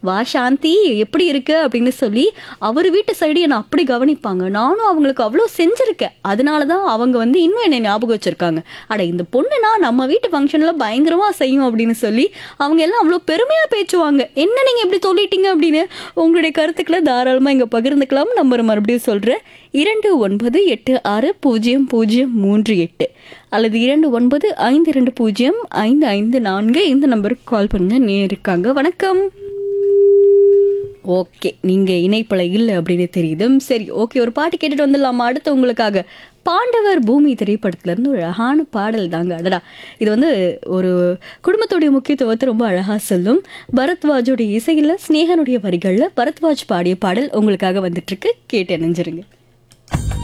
வா சாந்தி எப்படி இருக்கு அப்படின்னு சொல்லி அவர் வீட்டு சைடு என்னை அப்படி கவனிப்பாங்க நானும் அவங்களுக்கு அவ்வளோ செஞ்சிருக்கேன் அதனால தான் அவங்க வந்து இன்னும் என்னை ஞாபகம் வச்சிருக்காங்க அட இந்த பொண்ணுனா நம்ம வீட்டு ஃபங்க்ஷனில் பயங்கரமாக செய்யும் அப்படின்னு சொல்லி அவங்க எல்லாம் அவ்வளோ பெருமையாக பேச்சுவாங்க என்ன நீங்கள் இப்படி சொல்லிட்டீங்க அப்படின்னு உங்களுடைய கருத்துக்களை தாராளமாக இங்கே பகிர்ந்துக்கலாம் நம்பர் மறுபடியும் சொல்கிறேன் இரண்டு ஒன்பது எட்டு ஆறு பூஜ்ஜியம் பூஜ்ஜியம் மூன்று எட்டு அல்லது இரண்டு ஒன்பது ஐந்து இரண்டு பூஜ்ஜியம் ஐந்து ஐந்து நான்கு இந்த நம்பருக்கு கால் பண்ணுங்க நீ இருக்காங்க வணக்கம் ஓகே நீங்கள் இணைப்பல இல்லை அப்படின்னு தெரியுது சரி ஓகே ஒரு பாட்டு கேட்டுட்டு வந்துடலாமா அடுத்து உங்களுக்காக பாண்டவர் பூமி திரைப்படத்துலேருந்து ஒரு அழகான பாடல் தாங்க அடடா இது வந்து ஒரு குடும்பத்துடைய முக்கியத்துவத்தை ரொம்ப அழகாக சொல்லும் பரத்வாஜோடைய இசையில் ஸ்னேகனுடைய வரிகளில் பரத்வாஜ் பாடிய பாடல் உங்களுக்காக வந்துட்டுருக்கு கேட்டு இணைஞ்சிருங்க